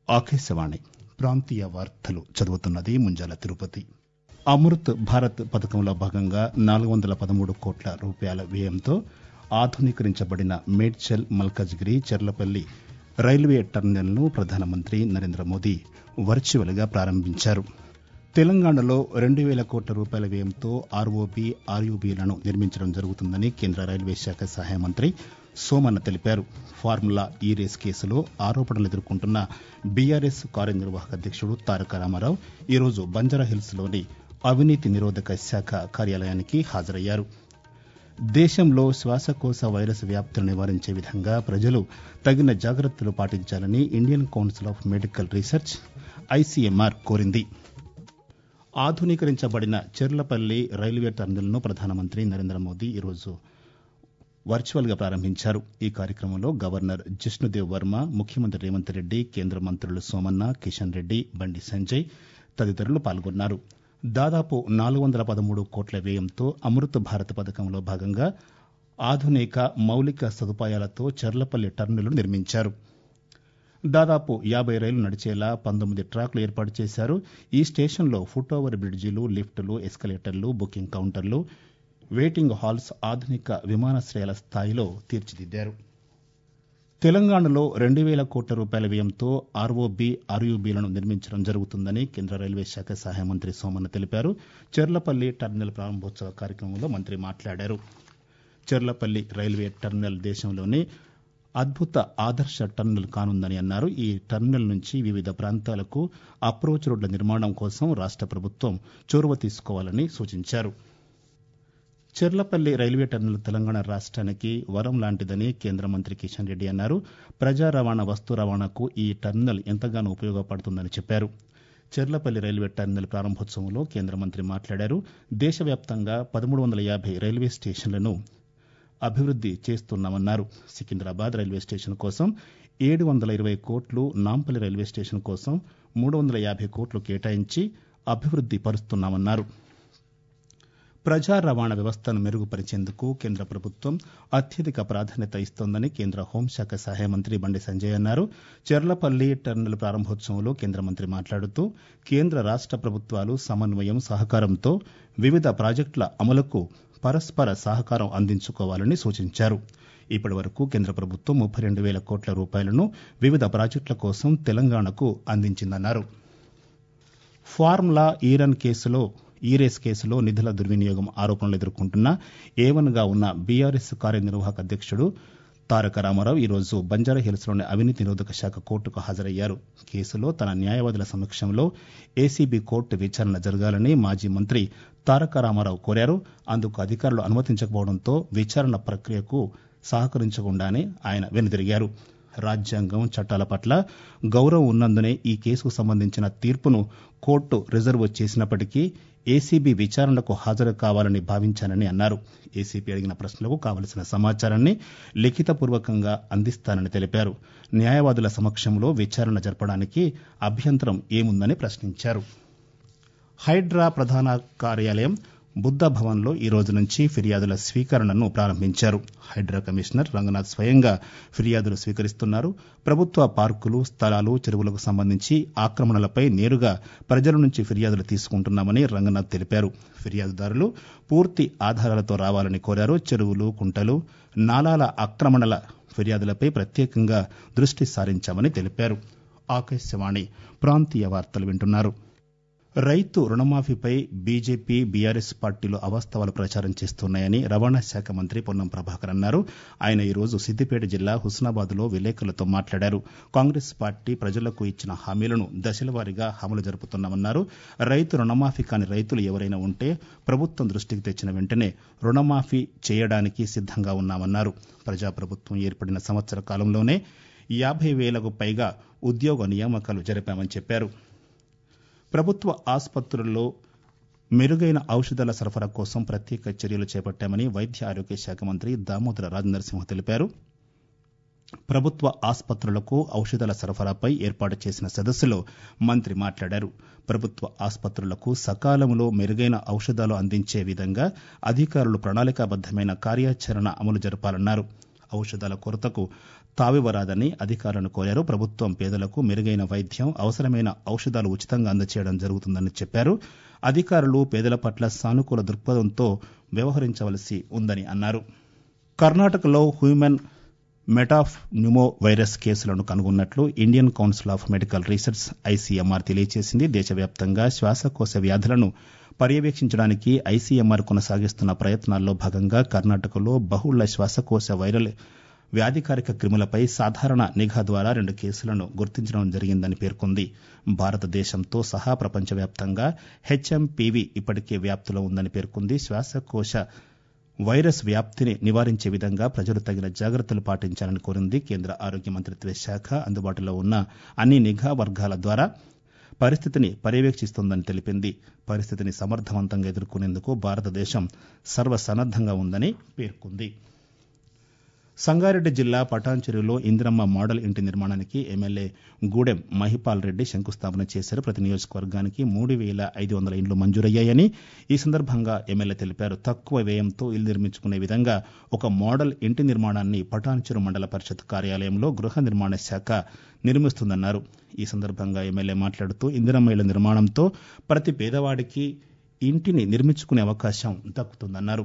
ఆకాశవాణి ప్రాంతీయ వార్తలు చదువుతున్నది ముంజాల తిరుపతి అమృత్ భారత్ పథకంలో భాగంగా నాలుగు వందల పదమూడు కోట్ల రూపాయల వ్యయంతో ఆధునీకరించబడిన మేడ్చల్ మల్కజ్గిరి చెర్లపల్లి రైల్వే టర్మినల్ను ప్రధానమంత్రి నరేంద్ర మోదీ వర్చువల్ గా ప్రారంభించారు తెలంగాణలో రెండు వేల కోట్ల రూపాయల వ్యయంతో ఆర్ఓబి ఆర్యుబిలను నిర్మించడం జరుగుతుందని కేంద్ర రైల్వే శాఖ సహాయ మంత్రి సోమన్న తెలిపారు ఫార్ములా ఈ రేస్ కేసులో ఆరోపణలు ఎదుర్కొంటున్న బీఆర్ఎస్ కార్యనిర్వాహక అధ్యక్షుడు తారక రామారావు ఈరోజు బంజారాహిల్స్ లోని అవినీతి నిరోధక శాఖ కార్యాలయానికి హాజరయ్యారు దేశంలో శ్వాసకోశ వైరస్ వ్యాప్తిని నివారించే విధంగా ప్రజలు తగిన జాగ్రత్తలు పాటించాలని Indian council of medical research ICMR కోరింది ఆధునీకరించబడిన చెర్లపల్లి రైల్వే టర్మినల్ను ప్రధానమంత్రి నరేంద్ర మోదీ ఈరోజు వర్చువల్ గా ప్రారంభించారు ఈ కార్యక్రమంలో గవర్నర్ జిష్ణుదేవ్ వర్మ ముఖ్యమంత్రి రేవంత్ రెడ్డి కేంద్ర మంత్రులు సోమన్న కిషన్ రెడ్డి బండి సంజయ్ తదితరులు పాల్గొన్నారు దాదాపు నాలుగు వందల పదమూడు కోట్ల వ్యయంతో అమృత్ భారత్ పథకంలో భాగంగా ఆధునిక మౌలిక సదుపాయాలతో చెర్లపల్లి టర్మినల్ నిర్మించారు దాదాపు యాభై రైళ్లు నడిచేలా పంతొమ్మిది ట్రాక్లు ఏర్పాటు చేశారు ఈ స్టేషన్లో ఫుట్ ఓవర్ బ్రిడ్జిలు లిఫ్టులు ఎస్కలేటర్లు బుకింగ్ కౌంటర్లు వెయిటింగ్ హాల్స్ ఆధునిక విమానాశ్రయాల స్థాయిలో తీర్చిదిద్దారు తెలంగాణలో రెండు వేల కోట్ల రూపాయల వ్యయంతో ఆర్ఓబి ఆర్యుబిలను నిర్మించడం జరుగుతుందని కేంద్ర రైల్వే శాఖ సహాయ మంత్రి సోమన్న తెలిపారు చెర్లపల్లి టర్మినల్ ప్రారంభోత్సవ కార్యక్రమంలో మంత్రి మాట్లాడారు చెర్లపల్లి రైల్వే టర్మినల్ దేశంలోనే అద్భుత ఆదర్శ టర్మినల్ కానుందని అన్నారు ఈ టర్మినల్ నుంచి వివిధ ప్రాంతాలకు అప్రోచ్ రోడ్ల నిర్మాణం కోసం రాష్ట ప్రభుత్వం చొరవ తీసుకోవాలని సూచించారు చెర్లపల్లి రైల్వే టర్మినల్ తెలంగాణ రాష్ట్రానికి వరం లాంటిదని కేంద్ర మంత్రి కిషన్ రెడ్డి అన్నారు ప్రజా రవాణా వస్తు రవాణాకు ఈ టర్మినల్ ఎంతగానో ఉపయోగపడుతుందని చెప్పారు చెర్లపల్లి రైల్వే టర్మినల్ ప్రారంభోత్సవంలో కేంద్ర మంత్రి మాట్లాడారు దేశవ్యాప్తంగా పదమూడు వందల యాభై రైల్వే స్టేషన్లను అభివృద్ది చేస్తున్నామన్నారు సికింద్రాబాద్ రైల్వే స్టేషన్ కోసం ఏడు వందల ఇరవై కోట్లు నాంపల్లి రైల్వే స్టేషన్ కోసం మూడు వందల యాభై కోట్లు కేటాయించి అభివృద్ది పరుస్తున్నామన్నారు ప్రజా రవాణా వ్యవస్థను మెరుగుపరిచేందుకు కేంద్ర ప్రభుత్వం అత్యధిక ప్రాధాన్యత ఇస్తోందని కేంద్ర హోంశాఖ సహాయ మంత్రి బండి సంజయ్ అన్నారు చెర్లపల్లి టర్మినల్ ప్రారంభోత్సవంలో కేంద్ర మంత్రి మాట్లాడుతూ కేంద్ర రాష్ట ప్రభుత్వాలు సమన్వయం సహకారంతో వివిధ ప్రాజెక్టుల అమలుకు పరస్పర సహకారం అందించుకోవాలని సూచించారు ఇప్పటి వరకు కేంద్ర ప్రభుత్వం ముప్పై రెండు వేల కోట్ల రూపాయలను వివిధ ప్రాజెక్టుల కోసం తెలంగాణకు అందించిందన్నారు ఫార్ములా ఈరన్ కేసులో ఈరేస్ కేసులో నిధుల దుర్వినియోగం ఆరోపణలు ఎదుర్కొంటున్న ఏవన్గా ఉన్న బీఆర్ఎస్ కార్యనిర్వాహక అధ్యక్షుడు తారక రామారావు ఈరోజు బంజారాహిల్స్లోని అవినీతి నిరోధక శాఖ కోర్టుకు హాజరయ్యారు కేసులో తన న్యాయవాదుల సమక్షంలో ఏసీబీ కోర్టు విచారణ జరగాలని మాజీ మంత్రి తారక రామారావు కోరారు అందుకు అధికారులు అనుమతించకపోవడంతో విచారణ ప్రక్రియకు సహకరించకుండానే ఆయన వెనుదిరిగారు రాజ్యాంగం చట్టాల పట్ల గౌరవం ఉన్నందునే ఈ కేసుకు సంబంధించిన తీర్పును కోర్టు రిజర్వ్ చేసినప్పటికీ ఏసీబీ విచారణకు హాజరు కావాలని భావించానని అన్నారు ఏసీబీ అడిగిన ప్రశ్నలకు కావలసిన సమాచారాన్ని లిఖితపూర్వకంగా అందిస్తానని తెలిపారు న్యాయవాదుల సమక్షంలో విచారణ జరపడానికి అభ్యంతరం ఏముందని ప్రశ్నించారు హైడ్రా ప్రధాన కార్యాలయం బుద్ధ భవన్లో ఈ రోజు నుంచి ఫిర్యాదుల స్వీకరణను ప్రారంభించారు హైడ్రా కమిషనర్ రంగనాథ్ స్వయంగా ఫిర్యాదులు స్వీకరిస్తున్నారు ప్రభుత్వ పార్కులు స్థలాలు చెరువులకు సంబంధించి ఆక్రమణలపై నేరుగా ప్రజల నుంచి ఫిర్యాదులు తీసుకుంటున్నామని రంగనాథ్ తెలిపారు ఫిర్యాదుదారులు పూర్తి ఆధారాలతో రావాలని కోరారు చెరువులు కుంటలు నాలాల ఆక్రమణల ఫిర్యాదులపై ప్రత్యేకంగా దృష్టి సారించామని తెలిపారు ఆకాశవాణి ప్రాంతీయ వార్తలు వింటున్నారు రైతు రుణమాఫీపై బీజేపీ బీఆర్ఎస్ పార్టీలు అవాస్తవాలు ప్రచారం చేస్తున్నాయని రవాణా శాఖ మంత్రి పొన్నం ప్రభాకర్ అన్నారు ఆయన ఈరోజు సిద్దిపేట జిల్లా హుస్నాబాద్ లో విలేకరులతో మాట్లాడారు కాంగ్రెస్ పార్టీ ప్రజలకు ఇచ్చిన హామీలను దశలవారీగా అమలు జరుపుతున్నామన్నారు రైతు రుణమాఫీ కాని రైతులు ఎవరైనా ఉంటే ప్రభుత్వం దృష్టికి తెచ్చిన వెంటనే రుణమాఫీ చేయడానికి సిద్దంగా ఉన్నామన్నారు ప్రజాప్రభుత్వం ఏర్పడిన సంవత్సర కాలంలోనే యాభై వేలకు పైగా ఉద్యోగ నియామకాలు జరిపామని చెప్పారు ప్రభుత్వ ఆసుపత్రుల్లో మెరుగైన ఔషధాల సరఫరా కోసం ప్రత్యేక చర్యలు చేపట్టామని వైద్య ఆరోగ్య శాఖ మంత్రి దామోదర రాజనరసింహ తెలిపారు ప్రభుత్వ ఆసుపత్రులకు ఔషధాల సరఫరాపై ఏర్పాటు చేసిన సదస్సులో మంత్రి మాట్లాడారు ప్రభుత్వ ఆసుపత్రులకు సకాలంలో మెరుగైన ఔషధాలు అందించే విధంగా అధికారులు ప్రణాళికాబద్దమైన కార్యాచరణ అమలు జరపాలన్నారు ఔషధాల కొరతకు తావివ్వరాదని అధికారులను కోరారు ప్రభుత్వం పేదలకు మెరుగైన వైద్యం అవసరమైన ఔషధాలు ఉచితంగా అందచేయడం జరుగుతుందని చెప్పారు అధికారులు పేదల పట్ల సానుకూల దృక్పథంతో వ్యవహరించవలసి ఉందని అన్నారు కర్ణాటకలో హ్యూమన్ మెటాఫ్ న్యూమో వైరస్ కేసులను కనుగొన్నట్లు Indian council of medical research ICMR తెలియజేసింది దేశవ్యాప్తంగా శ్వాసకోశ వ్యాధులను పర్యవేక్షించడానికి ఐసీఎంఆర్ కొనసాగిస్తున్న ప్రయత్నాల్లో భాగంగా కర్ణాటకలో బహుళ శ్వాసకోశ వైరల్ వ్యాధికారక క్రిములపై సాధారణ నిఘా ద్వారా రెండు కేసులను గుర్తించడం జరిగిందని పేర్కొంది భారతదేశంతో సహా ప్రపంచవ్యాప్తంగా హెచ్ఎంపీవీ ఇప్పటికే వ్యాప్తిలో ఉందని పేర్కొంది శ్వాసకోశ వైరస్ వ్యాప్తిని నివారించే విధంగా ప్రజలు తగిన జాగ్రత్తలు పాటించాలని కోరింది కేంద్ర ఆరోగ్య మంత్రిత్వ శాఖ అందుబాటులో ఉన్న అన్ని నిఘా వర్గాల ద్వారా పరిస్థితిని పర్యవేక్షిస్తోందని తెలిపింది పరిస్థితిని సమర్థవంతంగా ఎదుర్కొనేందుకు భారతదేశం సర్వసన్నద్దంగా ఉందని పేర్కొంది సంగారెడ్డి జిల్లా పటాన్చెరులో ఇందిరమ్మ మోడల్ ఇంటి నిర్మాణానికి ఎమ్మెల్యే గూడెం మహిపాల్ రెడ్డి శంకుస్థాపన చేశారు ప్రతి నియోజకవర్గానికి మూడు వేల ఐదు వందల ఇండ్లు మంజూరయ్యాయని ఈ సందర్భంగా ఎమ్మెల్యే తెలిపారు తక్కువ వ్యయంతో ఇల్లు నిర్మించుకునే విధంగా ఒక మోడల్ ఇంటి నిర్మాణాన్ని పటాన్చెరు మండల పరిషత్ కార్యాలయంలో గృహ నిర్మాణ శాఖ నిర్మిస్తుందన్నారు ఈ సందర్భంగా ఎమ్మెల్యే మాట్లాడుతూ ఇందిరమ్మ ఇళ్ల నిర్మాణంతో ప్రతి పేదవాడికి ఇంటిని నిర్మించుకునే అవకాశం దక్కుతుందన్నారు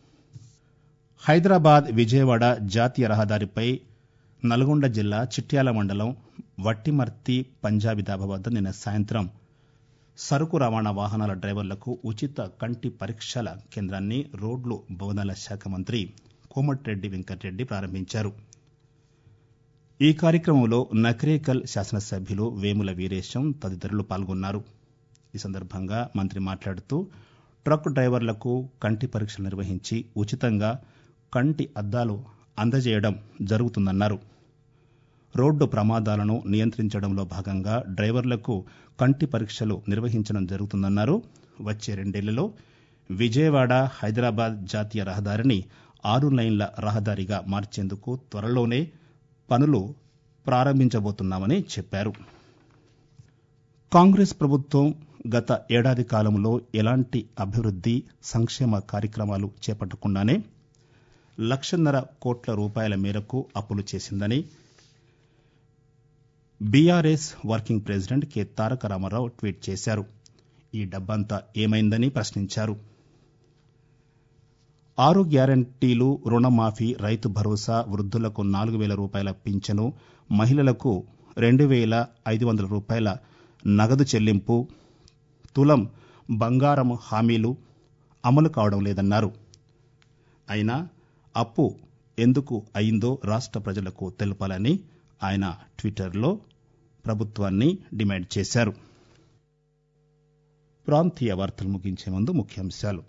హైదరాబాద్ విజయవాడ జాతీయ రహదారిపై నల్గొండ జిల్లా చిట్యాల మండలం వట్టిమర్తి పంజాబీ దాబా వద్ద నిన్న సాయంత్రం సరుకు రవాణా వాహనాల డ్రైవర్లకు ఉచిత కంటి పరీక్షల కేంద్రాన్ని రోడ్లు భవనాల శాఖ మంత్రి కోమటిరెడ్డి వెంకటరెడ్డి ప్రారంభించారు ఈ కార్యక్రమంలో నకరేకల్ శాసనసభ్యులు వేముల వీరేశం తదితరులు పాల్గొన్నారు ఈ సందర్భంగా మంత్రి మాట్లాడుతూ ట్రక్ డ్రైవర్లకు కంటి పరీక్షలు నిర్వహించి ఉచితంగా కంటి అద్దాలు అందజేయడం జరుగుతుందన్నారు రోడ్డు ప్రమాదాలను నియంత్రించడంలో భాగంగా డ్రైవర్లకు కంటి పరీక్షలు నిర్వహించడం జరుగుతుందన్నారు వచ్చే రెండేళ్లలో విజయవాడ హైదరాబాద్ జాతీయ రహదారిని ఆరు లైన్ల రహదారిగా మార్చేందుకు త్వరలోనే పనులు ప్రారంభించబోతున్నామని చెప్పారు కాంగ్రెస్ ప్రభుత్వం గత ఏడాది కాలంలో ఎలాంటి అభివృద్ది సంక్షేమ కార్యక్రమాలు చేపట్టకుండానే లక్షన్నర కోట్ల రూపాయల మేరకు అప్పులు చేసిందని BRS working president K Taraka Rama Rao tweet చేశారు ఈ డబ్బంతా ఏమైందని ప్రశ్నించారు ఆరు గ్యారంటీలు రుణమాఫీ రైతు భరోసా వృద్ధులకు నాలుగు వేల రూపాయల పింఛను మహిళలకు రెండు వేల ఐదు వందల రూపాయల నగదు చెల్లింపు తులం బంగారం హామీలు అమలు కావడం లేదన్నారు అయినా అప్పు ఎందుకు అయిందో రాష్ట్ర ప్రజలకు తెలపాలని ఆయన ట్విట్టర్లో ప్రభుత్వాన్ని డిమాండ్ చేశారు ప్రాంతీయ వార్తలు ముగించే ముందు ముఖ్యాంశాలు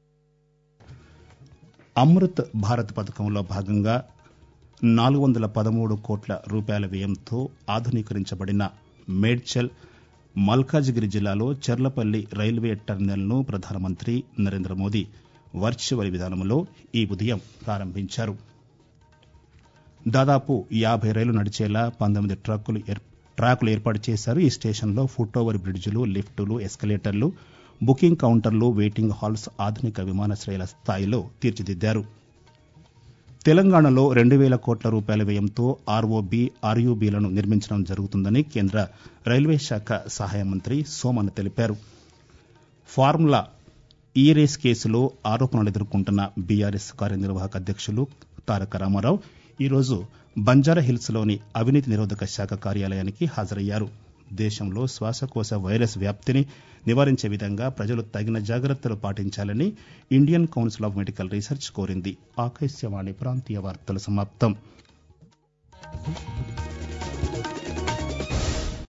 అమృత్ భారత్ పథకంలో భాగంగా నాలుగు వందల పదమూడు కోట్ల రూపాయల వ్యయంతో ఆధునీకరించబడిన మేడ్చల్ మల్కాజిగిరి జిల్లాలో చెర్లపల్లి రైల్వే టెర్మినల్ను ప్రధానమంత్రి నరేంద్ర మోదీ వర్చువల్ విధానంలో ఈ ఉదయం ప్రారంభించారు దాదాపు యాభై రైలు నడిచేలా పంతొమ్మిది ట్రక్కులు ట్రాకులు ఏర్పాటు చేశారు ఈ స్టేషన్లో ఫుట్ ఓవర్ బ్రిడ్జిలు లిఫ్టులు ఎస్కలేటర్లు బుకింగ్ కౌంటర్లు వెయిటింగ్ హాల్స్ ఆధునిక విమానాశ్రయాల స్థాయిలో తీర్చిదిద్దారు తెలంగాణలో రెండు వేల కోట్ల రూపాయల వ్యయంతో ఆర్ఓబి ఆర్యూబీలను నిర్మించడం జరుగుతుందని కేంద్ర రైల్వే శాఖ సహాయ మంత్రి సోమన్ తెలిపారు ఫార్ములా ఈ రేస్ కేసులో ఆరోపణలు ఎదుర్కొంటున్న బీఆర్ఎస్ కార్యనిర్వాహక అధ్యక్షులు తారక రామారావు ఈరోజు బంజారాహిల్స్లోని అవినీతి నిరోధక శాఖ కార్యాలయానికి హాజరయ్యారు దేశంలో శ్వాసకోశ వైరస్ వ్యాప్తిని నివారించే విధంగా ప్రజలు తగిన జాగ్రత్తలు పాటించాలని Indian council of medical research కోరింది ఆకాశవాణి ప్రాంతీయ వార్తలు సమాప్తం